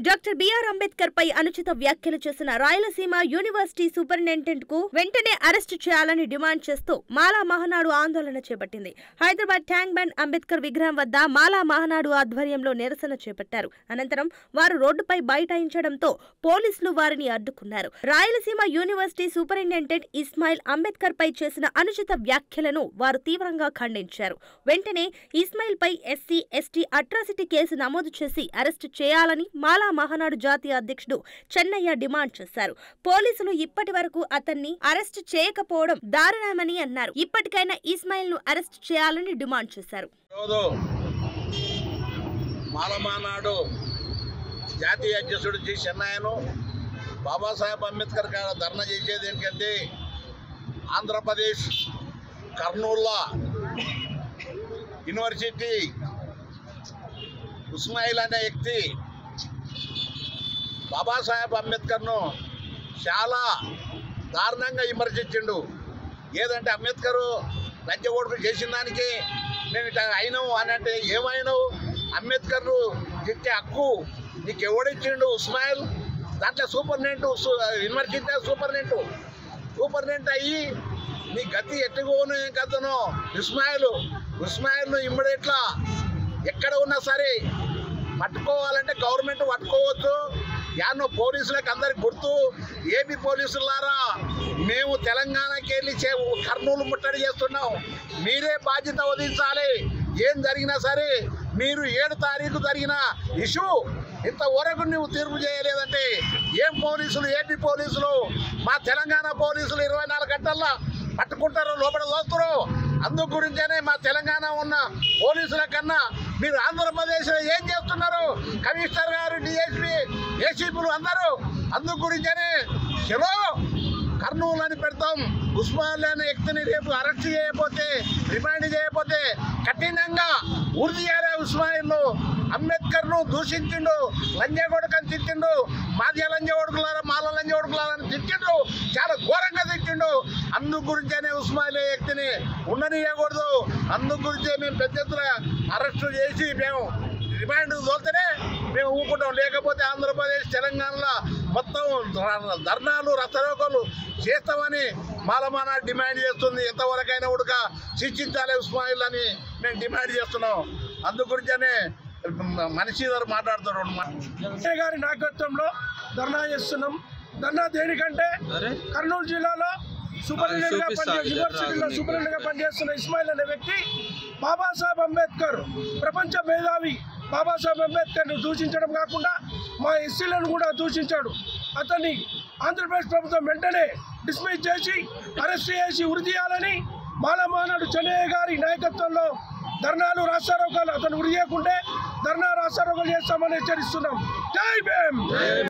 Doctor BR Ambedkar పై అనుచిత వ్యాఖ్యలు చేసిన రాయలసీమ యూనివర్సిటీ సూపరింటెండెంట్ కు వెంటనే అరెస్టు చేయాలని డిమాండ్ చేస్తూ మాలా మహనాడు ఆందోళన చేపట్టింది హైదరాబాద్ ట్యాంక్ బండ్ అంబేద్కర్ విగ్రహం వద్ద మాలా మహనాడు ఆధ్వర్యంలో నిరసన చేపట్టారు అనంతరం వారు రోడ్డుపై బైఠాయించడంతో పోలీసులు వారిని అడ్డుకున్నారు రాయలసీమ యూనివర్సిటీ సూపరింటెండెంట్ ఇస్మాయిల్ అంబేద్కర్ పై చేసిన అనుచిత వ్యాఖ్యలను వారు తీవ్రంగా ఖండించారు వెంటనే ఇస్మాయిల్ పై ఎస్సీ ఎస్టీ అట్రాసిటీ కేసు నమోదు చేసి అరెస్టు చేయాలని మాలా మహానాడు జాతీయ అధ్యక్షుడు చెన్నయ్య డిమాండ్ చేశారు పోలీసులు ఇప్పటి వరకు అతన్ని అరెస్టు చేయకపోవడం దారుణమని అన్నారు ఇప్పటికైనా ఇస్మాయిల్ ను అరెస్టు చేయాలని డిమాండ్ చేశారు రోజు మాలమానాడు జాతీయ అధ్యక్షుడు జి చెన్నాయను బాబాసాహెబ్ అంబేద్కర్ గారు ధర్నా చేసేది ఏంటంటే ఆంధ్రప్రదేశ్ కర్నూల్లో యూనివర్సిటీ ఉస్మాయిల్ అనే వ్యక్తి బాబాసాహెబ్ అంబేద్కర్ను చాలా దారుణంగా విమర్శించిండు ఏదంటే అంబేద్కర్ లంచగొడుకు చేసిన దానికి మేము ఇట్లా అయినావు అని అంటే ఏమైనావు అంబేద్కర్ను తిట్టే హక్కు నీకు ఎవడిచ్చిండు ఉస్మాయిల్ దాంట్లో సూపర్నెంట్ యూనివర్సిటీ సూపర్నెంట్ సూపర్నెంట్ అయ్యి నీ గతి ఎట్టుకోను ఏం కథను ఇస్మాయిల్ ఇస్మాయిల్ను ఇమ్మడేట్లా ఎక్కడ ఉన్నా సరే పట్టుకోవాలంటే గవర్నమెంట్ పట్టుకోవచ్చు యాన్నో పోలీసులకు అందరికి గుర్తు ఏపీ పోలీసులారా మేము తెలంగాణకి వెళ్ళి చే కర్నూలు ముట్టడి చేస్తున్నాం మీరే బాధ్యత వదిలించాలి ఏం జరిగినా సరే మీరు ఏడు తారీఖు జరిగిన ఇష్యూ ఇంతవరకు నువ్వు తీర్పు చేయలేదంటే ఏం పోలీసులు ఏపీ పోలీసులు మా తెలంగాణ పోలీసులు ఇరవై నాలుగు గంటల్లో పట్టుకుంటారు లోపల దోస్తారు అందు గురించేనే మా తెలంగాణ ఉన్న పోలీసుల కన్నా మీరు ఆంధ్రప్రదేశ్లో ఏం చేస్తున్నారు కమిషనర్ గారు డిఎస్పీ ఏసీపీలు అందరూ అందు గురించేనే చలో కర్నూలు అని పెడతాం ఉస్మాన్ అనే వ్యక్తిని రేపు అరెస్ట్ చేయకపోతే రిమాండ్ చేయకపోతే కఠినంగా ఉరి చేయాలి ఉస్మాయిల్ అంబేద్కర్ను దూషించిండు లంజ కొడుకని తిట్టిండు మాధ్య లంజ కొడుకులారా మాల లంజ కొడుకులారని తిట్టిండు చాలా ఘోరంగా తిట్టిండు అందు గురించేనే ఉస్మాయిల్ వ్యక్తిని ఉండనియకూడదు అందు గురించే మేము పెద్ద ఎత్తున అరెస్టు చేసి మేము రిమాండ్ తోలితేనే మేము ఊపుకుంటాం లేకపోతే ఆంధ్రప్రదేశ్ తెలంగాణలో మొత్తం ధ- ధర్నాలు రథరోకలు చేస్తామని మాలమాన డిమాండ్ చేస్తుంది ఎంతవరకైనా ఉడక శిక్షించాలి ఉస్మాయిల్ అని మేము డిమాండ్ చేస్తున్నాం అందు గురించనే మనిషి గారు మాట్లాడుతారు రెండు మాటలు. ఎస్ఐ గారి నాయకత్వంలో ధర్నా చేస్తున్నాం ధర్నా దేనికంటే కర్నూలు జిల్లాలో సూపరింటెండెంట్ గా పనిచే యూనివర్సిటీలో సూపరింటెండెంట్ గా పనిచేస్తున్న ఇస్మాయిల్ అనే వ్యక్తి బాబాసాహెబ్ అంబేద్కర్ ప్రపంచ మేధావి బాబాసాహెబ్ అంబేద్కర్ ను దూషించడం కాకుండా మా ఎస్సీలను కూడా దూషించాడు అతన్ని ఆంధ్రప్రదేశ్ ప్రభుత్వం వెంటనే డిస్మిస్ చేసి అరెస్ట్ చేసి ఉరి తీయాలని మాలమానాడు చెన్నయ్య గారి నాయకత్వంలో ధర్నాలు రాస్తారోకాలు అతను ఉరి చేయకుంటే ధర్నా రాస్తారోకాలు చేస్తామని హెచ్చరిస్తున్నాం జై భీమ్